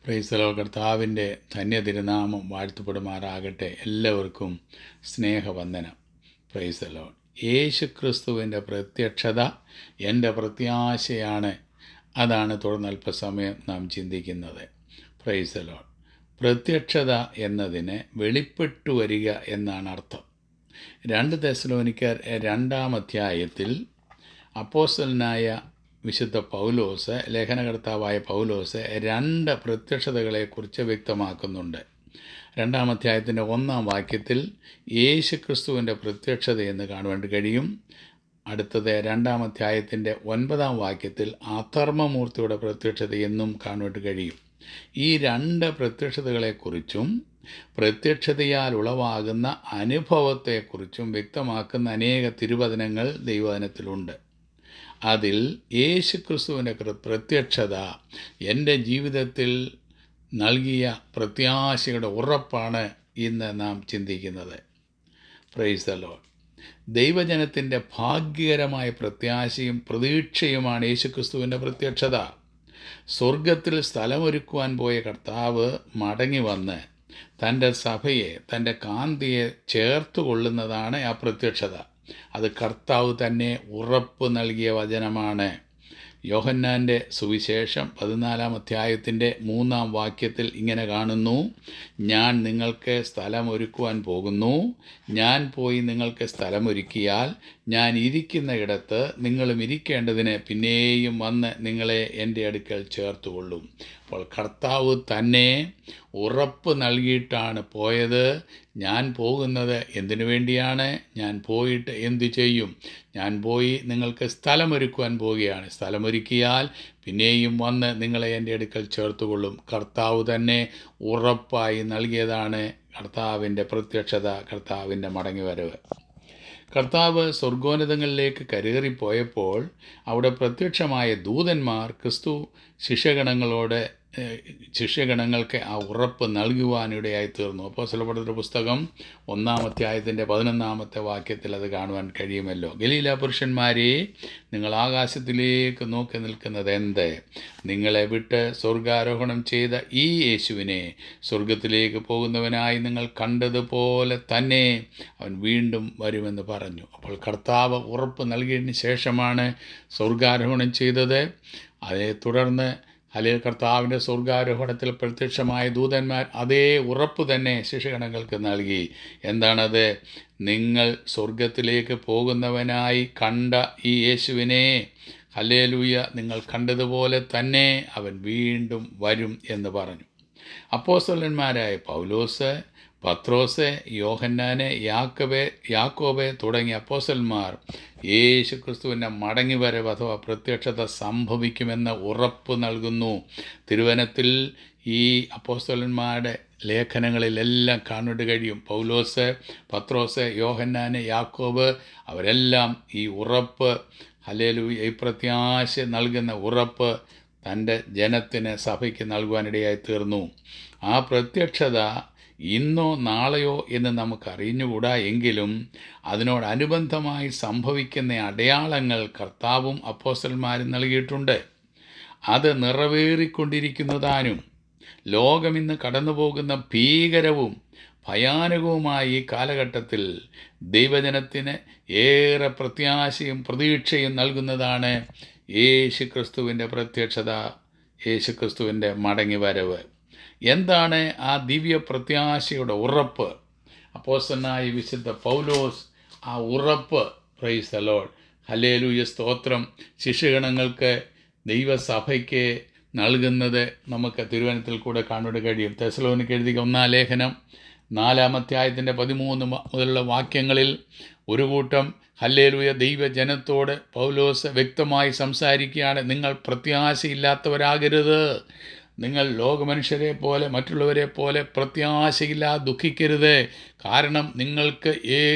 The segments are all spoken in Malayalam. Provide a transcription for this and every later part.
പ്രൈസലോ കർത്താവിൻ്റെ ധന്യ തിരുനാമം വാഴ്ത്തപ്പെടുമാറാകട്ടെ എല്ലാവർക്കും സ്നേഹവന്ദനം പ്രൈസലോ യേശു ക്രിസ്തുവിൻ്റെ പ്രത്യക്ഷത എൻ്റെ പ്രത്യാശയാണ് അതാണ് തുടർന്ന് അല്പസമയം നാം ചിന്തിക്കുന്നത് പ്രൈസലോ പ്രത്യക്ഷത എന്നതിന് വെളിപ്പെട്ടു വരിക എന്നാണ് അർത്ഥം രണ്ട് തെസലോനിക്കർ രണ്ടാം അധ്യായത്തിൽ അപ്പോസ്റ്റലനായ വിശുദ്ധ പൗലോസ് ലേഖനകർത്താവായ പൗലോസ് രണ്ട് പ്രത്യക്ഷതകളെക്കുറിച്ച് വ്യക്തമാക്കുന്നുണ്ട് രണ്ടാം അധ്യായത്തിൻ്റെ ഒന്നാം വാക്യത്തിൽ യേശു ക്രിസ്തുവിൻ്റെ പ്രത്യക്ഷത എന്ന് കാണുവാൻ കഴിയും അടുത്തത് രണ്ടാം അധ്യായത്തിൻ്റെ ഒൻപതാം വാക്യത്തിൽ അധർമ്മമൂർത്തിയുടെ പ്രത്യക്ഷത എന്നും കാണുവാൻ കഴിയും ഈ രണ്ട് പ്രത്യക്ഷതകളെക്കുറിച്ചും പ്രത്യക്ഷതയാൽ ഉളവാകുന്ന അനുഭവത്തെക്കുറിച്ചും വ്യക്തമാക്കുന്ന അനേക തിരുവചനങ്ങൾ ദൈവവചനത്തിലുണ്ട് അതിൽ യേശു ക്രിസ്തുവിൻ്റെ പ്രത്യക്ഷത എൻ്റെ ജീവിതത്തിൽ നൽകിയ പ്രത്യാശയുടെ ഉറപ്പാണ് ഇന്ന് നാം ചിന്തിക്കുന്നത് പ്രൈസ് ദ ലോഡ് ദൈവജനത്തിൻ്റെ ഭാഗ്യകരമായ പ്രത്യാശയും പ്രതീക്ഷയുമാണ് യേശുക്രിസ്തുവിൻ്റെ പ്രത്യക്ഷത സ്വർഗത്തിൽ സ്ഥലമൊരുക്കുവാൻ പോയ കർത്താവ് മടങ്ങി വന്ന് തൻ്റെ സഭയെ തൻ്റെ കാന്തിയെ ചേർത്ത് കൊള്ളുന്നതാണ് ആ പ്രത്യക്ഷത അത് കർത്താവ് തന്നെ ഉറപ്പ് നൽകിയ വചനമാണ് യോഹന്നാൻ്റെ സുവിശേഷം പതിനാലാം അധ്യായത്തിൻ്റെ മൂന്നാം വാക്യത്തിൽ ഇങ്ങനെ കാണുന്നു ഞാൻ നിങ്ങൾക്ക് സ്ഥലമൊരുക്കുവാൻ പോകുന്നു ഞാൻ പോയി നിങ്ങൾക്ക് സ്ഥലമൊരുക്കിയാൽ ഞാൻ ഇരിക്കുന്ന ഇടത്ത് നിങ്ങളും ഇരിക്കേണ്ടതിന് പിന്നെയും വന്ന് നിങ്ങളെ എൻ്റെ അടുക്കൽ ചേർത്തുകൊള്ളും അപ്പോൾ കർത്താവ് തന്നെ ഉറപ്പ് നൽകിയിട്ടാണ് പോയത് ഞാൻ പോകുന്നത് എന്തിനു വേണ്ടിയാണ് ഞാൻ പോയിട്ട് എന്തു ചെയ്യും ഞാൻ പോയി നിങ്ങൾക്ക് സ്ഥലമൊരുക്കുവാൻ പോവുകയാണ് സ്ഥലമൊരുക്കിയാൽ പിന്നെയും വന്ന് നിങ്ങളെ എൻ്റെ അടുക്കൽ ചേർത്തുകൊള്ളും കർത്താവ് തന്നെ ഉറപ്പായി നൽകിയതാണ് കർത്താവിൻ്റെ പ്രത്യക്ഷത കർത്താവിൻ്റെ മടങ്ങിവരവ് കർത്താവ് സ്വർഗോന്നതങ്ങളിലേക്ക് കരേറിപ്പോയപ്പോൾ അവിടെ പ്രത്യക്ഷമായ ദൂതന്മാർ ക്രിസ്തു ശിഷ്യഗണങ്ങളോട് ശിഷ്യഗണങ്ങൾക്ക് ആ ഉറപ്പ് നൽകുവാനിടയായി തീർന്നു അപ്പോൾ സ്ഥലപ്പെടുന്ന പുസ്തകം ഒന്നാം അധ്യായത്തിൻ്റെ പതിനൊന്നാമത്തെ വാക്യത്തിൽ അത് കാണുവാൻ കഴിയുമല്ലോ ഗലീല പുരുഷന്മാരെ നിങ്ങൾ ആകാശത്തിലേക്ക് നോക്കി നിൽക്കുന്നത് എന്ത് നിങ്ങളെ വിട്ട് സ്വർഗാരോഹണം ചെയ്ത ഈ യേശുവിനെ സ്വർഗത്തിലേക്ക് പോകുന്നവനായി നിങ്ങൾ കണ്ടതുപോലെ തന്നെ അവൻ വീണ്ടും വരുമെന്ന് പറഞ്ഞു അപ്പോൾ കർത്താവ് ഉറപ്പ് നൽകിയതിന് ശേഷമാണ് സ്വർഗാരോഹണം ചെയ്തത് അതേ തുടർന്ന് അല്ലെങ്കിൽ കർത്താവിൻ്റെ സ്വർഗാരോഹണത്തിൽ പ്രത്യക്ഷമായ ദൂതന്മാർ അതേ ഉറപ്പ് തന്നെ ശിഷ്യഗണങ്ങൾക്ക് നൽകി എന്താണത് നിങ്ങൾ സ്വർഗത്തിലേക്ക് പോകുന്നവനായി കണ്ട ഈ യേശുവിനെ ഹലേലൂയ നിങ്ങൾ കണ്ടതുപോലെ തന്നെ അവൻ വീണ്ടും വരും എന്ന് പറഞ്ഞു അപ്പോസ്തലന്മാരായ പൗലോസ് പത്രോസ് യോഹന്നാന് യാക്കബെ യാക്കോബെ തുടങ്ങിയ അപ്പോസന്മാർ യേശു ക്രിസ്തുവിൻ്റെ മടങ്ങിവരവ് അഥവാ പ്രത്യക്ഷത സംഭവിക്കുമെന്ന് ഉറപ്പ് നൽകുന്നു തിരുവനത്തിൽ ഈ അപ്പോസ്തലന്മാരുടെ ലേഖനങ്ങളിലെല്ലാം കാണുവാൻ കഴിയും പൗലോസ് പത്രോസ് യോഹന്നാന് യാക്കോബ് അവരെല്ലാം ഈ ഉറപ്പ് ഹലേലു ഈ പ്രത്യാശ നൽകുന്ന ഉറപ്പ് തൻ്റെ ജനത്തിന് സഭയ്ക്ക് നൽകുവാനിടയായി തീർന്നു ആ പ്രത്യക്ഷത ഇന്നോ നാളെയോ എന്ന് നമുക്ക് അറിഞ്ഞുകൂടാ എങ്കിലും അതിനോടനുബന്ധമായി സംഭവിക്കുന്ന അടയാളങ്ങൾ കർത്താവും അപ്പോസ്റ്റന്മാരും നൽകിയിട്ടുണ്ട് അത് നിറവേറിക്കൊണ്ടിരിക്കുന്നതാനും ലോകമിന്ന് കടന്നുപോകുന്ന ഭീകരവും ഭയാനകവുമായ ഈ കാലഘട്ടത്തിൽ ദൈവജനത്തിന് ഏറെ പ്രത്യാശയും പ്രതീക്ഷയും നൽകുന്നതാണ് യേശു ക്രിസ്തുവിൻ്റെ പ്രത്യക്ഷത യേശു ക്രിസ്തുവിൻ്റെ മടങ്ങിവരവ് എന്താണ് ആ ദിവ്യ പ്രത്യാശയുടെ ഉറപ്പ് അപ്പോസനായ വിശുദ്ധ പൗലോസ് ആ ഉറപ്പ് പ്രൈസ് അലോഡ് ഹലേലൂയ സ്തോത്രം ശിഷ്യഗണങ്ങൾക്ക് ദൈവസഭയ്ക്ക് നൽകുന്നത് നമുക്ക് തിരുവനന്തപുരത്തിൽ കൂടെ കാണുവാൻ കഴിയും തെസലോനിക്ക് എഴുതിയ ഒന്നാം ലേഖനം നാലാമധ്യായത്തിൻ്റെ പതിമൂന്ന് മുതലുള്ള വാക്യങ്ങളിൽ ഒരു കൂട്ടം ഹല്ലേലൂയ ദൈവജനത്തോട് പൗലോസ് വ്യക്തമായി സംസാരിക്കുകയാണ് നിങ്ങൾ പ്രത്യാശയില്ലാത്തവരാകരുത് നിങ്ങൾ ലോകമനുഷ്യരെ പോലെ മറ്റുള്ളവരെ പോലെ പ്രത്യാശയില്ലാതെ ദുഃഖിക്കരുത് കാരണം നിങ്ങൾക്ക്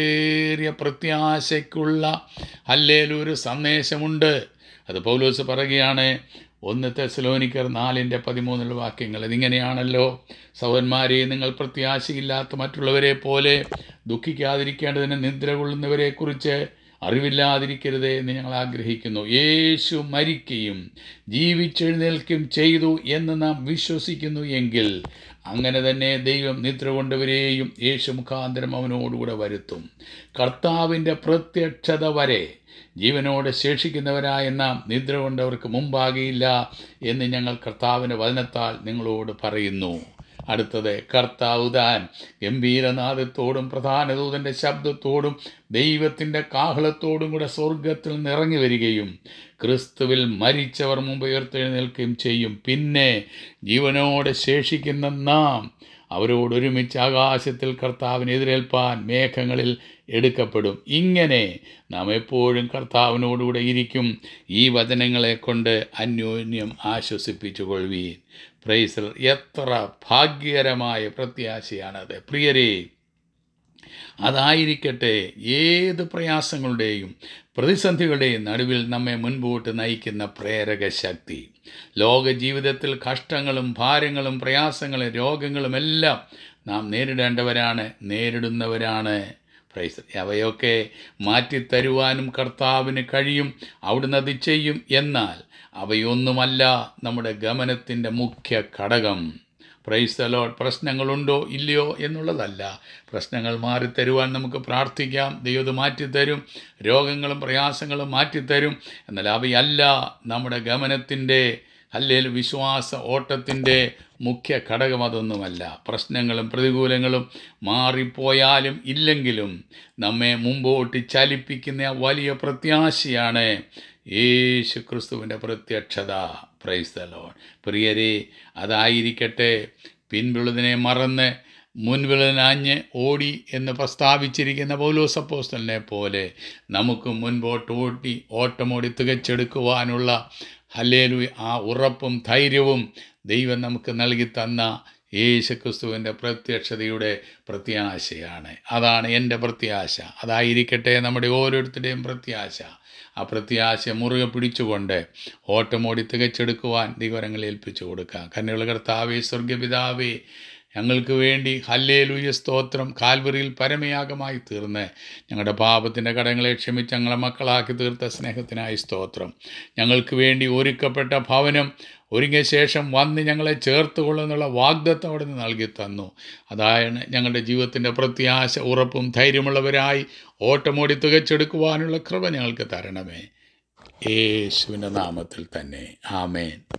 ഏറിയ പ്രത്യാശയ്ക്കുള്ള ഹല്ലേലൂര് സന്ദേശമുണ്ട് അത് പൗലോസ് പറയുകയാണ് ഒന്ന് തെസലോനിക്കർ നാലിൻ്റെ പതിമൂന്നിലുള്ള വാക്യങ്ങൾ ഇതിങ്ങനെയാണല്ലോ സൗവന്മാരെ നിങ്ങൾ പ്രത്യാശയില്ലാത്ത മറ്റുള്ളവരെ പോലെ ദുഃഖിക്കാതിരിക്കേണ്ടതിന് നിദ്ര കൊള്ളുന്നവരെക്കുറിച്ച് അറിവില്ലാതിരിക്കരുതേ എന്ന് ഞങ്ങൾ ആഗ്രഹിക്കുന്നു യേശു മരിക്കുകയും ജീവിച്ചെഴുന്നേൽക്കുകയും ചെയ്തു എന്ന് നാം വിശ്വസിക്കുന്നു എങ്കിൽ അങ്ങനെ തന്നെ ദൈവം നിദ്ര കൊണ്ടവരെയും യേശു മുഖാന്തരം അവനോടുകൂടെ വരുത്തും കർത്താവിൻ്റെ പ്രത്യക്ഷത വരെ ജീവനോടെ ശേഷിക്കുന്നവരായ നാം നിദ്ര കൊണ്ടവർക്ക് മുമ്പാകിയില്ല എന്ന് ഞങ്ങൾ കർത്താവിൻ്റെ വചനത്താൽ നിങ്ങളോട് പറയുന്നു അടുത്തത് കർത്താവ് താൻ ഗംഭീരനാദത്തോടും പ്രധാന ദൂതൻ്റെ ശബ്ദത്തോടും ദൈവത്തിൻ്റെ കാഹളത്തോടും കൂടെ സ്വർഗത്തിൽ നിറങ്ങി വരികയും ക്രിസ്തുവിൽ മരിച്ചവർ മുമ്പ് ഉയർത്തെഴുന്നേൽക്കുകയും ചെയ്യും പിന്നെ ജീവനോടെ ശേഷിക്കുന്ന നാം അവരോട് ഒരുമിച്ച് ആകാശത്തിൽ കർത്താവിനെ എതിരേൽപ്പാൻ മേഘങ്ങളിൽ എടുക്കപ്പെടും ഇങ്ങനെ നാം എപ്പോഴും കർത്താവിനോടുകൂടെ ഇരിക്കും ഈ വചനങ്ങളെ കൊണ്ട് അന്യോന്യം ആശ്വസിപ്പിച്ചു കൊള്ളുവീൻ പ്രൈസർ എത്ര ഭാഗ്യകരമായ പ്രത്യാശയാണത് പ്രിയരേ അതായിരിക്കട്ടെ ഏത് പ്രയാസങ്ങളുടെയും പ്രതിസന്ധികളുടെയും നടുവിൽ നമ്മെ മുൻപോട്ട് നയിക്കുന്ന പ്രേരക ശക്തി ലോക ജീവിതത്തിൽ കഷ്ടങ്ങളും ഭാരങ്ങളും പ്രയാസങ്ങളും രോഗങ്ങളും എല്ലാം നാം നേരിടേണ്ടവരാണ് നേരിടുന്നവരാണ് പ്രൈസ് അവയൊക്കെ മാറ്റിത്തരുവാനും കർത്താവിന് കഴിയും അവിടുന്ന് അത് ചെയ്യും എന്നാൽ അവയൊന്നുമല്ല നമ്മുടെ ഗമനത്തിൻ്റെ മുഖ്യ ഘടകം പ്രൈസ് ലോഡ് പ്രശ്നങ്ങളുണ്ടോ ഇല്ലയോ എന്നുള്ളതല്ല പ്രശ്നങ്ങൾ മാറിത്തരുവാൻ നമുക്ക് പ്രാർത്ഥിക്കാം ദൈവത് മാറ്റിത്തരും രോഗങ്ങളും പ്രയാസങ്ങളും മാറ്റിത്തരും എന്നാൽ അവയല്ല നമ്മുടെ ഗമനത്തിൻ്റെ അല്ലെങ്കിൽ വിശ്വാസ ഓട്ടത്തിൻ്റെ മുഖ്യ ഘടകം അതൊന്നുമല്ല പ്രശ്നങ്ങളും പ്രതികൂലങ്ങളും മാറിപ്പോയാലും ഇല്ലെങ്കിലും നമ്മെ മുമ്പോട്ട് ചലിപ്പിക്കുന്ന വലിയ പ്രത്യാശയാണ് യേശു ക്രിസ്തുവിൻ്റെ പ്രത്യക്ഷത പ്രൈസ്തലോൺ പ്രിയരെ അതായിരിക്കട്ടെ പിൻപുള്ളതിനെ മറന്ന് മുൻപിളനാഞ്ഞ് ഓടി എന്ന് പ്രസ്താവിച്ചിരിക്കുന്ന പൗലോസപ്പോസ്റ്റലിനെ പോലെ നമുക്ക് മുൻപോട്ട് ഓട്ടി ഓട്ടമോടി തികച്ചെടുക്കുവാനുള്ള ഹല്ലേലു ആ ഉറപ്പും ധൈര്യവും ദൈവം നമുക്ക് നൽകി തന്ന യേശുക്രിസ്തുവിൻ്റെ പ്രത്യക്ഷതയുടെ പ്രത്യാശയാണ് അതാണ് എൻ്റെ പ്രത്യാശ അതായിരിക്കട്ടെ നമ്മുടെ ഓരോരുത്തരുടെയും പ്രത്യാശ ആ പ്രത്യാശ മുറുകെ പിടിച്ചുകൊണ്ട് ഓട്ടമോടി തികച്ചെടുക്കുവാൻ ദൈവരങ്ങൾ ഏൽപ്പിച്ചു കൊടുക്കാം കന്നുള്ള കർത്താവേ സ്വർഗപിതാവേ ഞങ്ങൾക്ക് വേണ്ടി ഹല്ലേലൂയ സ്തോത്രം കാൽവറിയിൽ പരമയാഗമായി തീർന്ന് ഞങ്ങളുടെ പാപത്തിൻ്റെ കടങ്ങളെ ക്ഷമിച്ച് ഞങ്ങളെ മക്കളാക്കി തീർത്ത സ്നേഹത്തിനായി സ്തോത്രം ഞങ്ങൾക്ക് വേണ്ടി ഒരുക്കപ്പെട്ട ഭവനം ഒരുങ്ങിയ ശേഷം വന്ന് ഞങ്ങളെ ചേർത്ത് കൊള്ളുന്നുള്ള വാഗ്ദത്തം അവിടെ നിന്ന് നൽകി തന്നു അതാണ് ഞങ്ങളുടെ ജീവിതത്തിൻ്റെ പ്രത്യാശ ഉറപ്പും ധൈര്യമുള്ളവരായി ഓട്ടമോടി തികച്ചെടുക്കുവാനുള്ള കൃപ ഞങ്ങൾക്ക് തരണമേ യേശുവിൻ്റെ നാമത്തിൽ തന്നെ ആമേൻ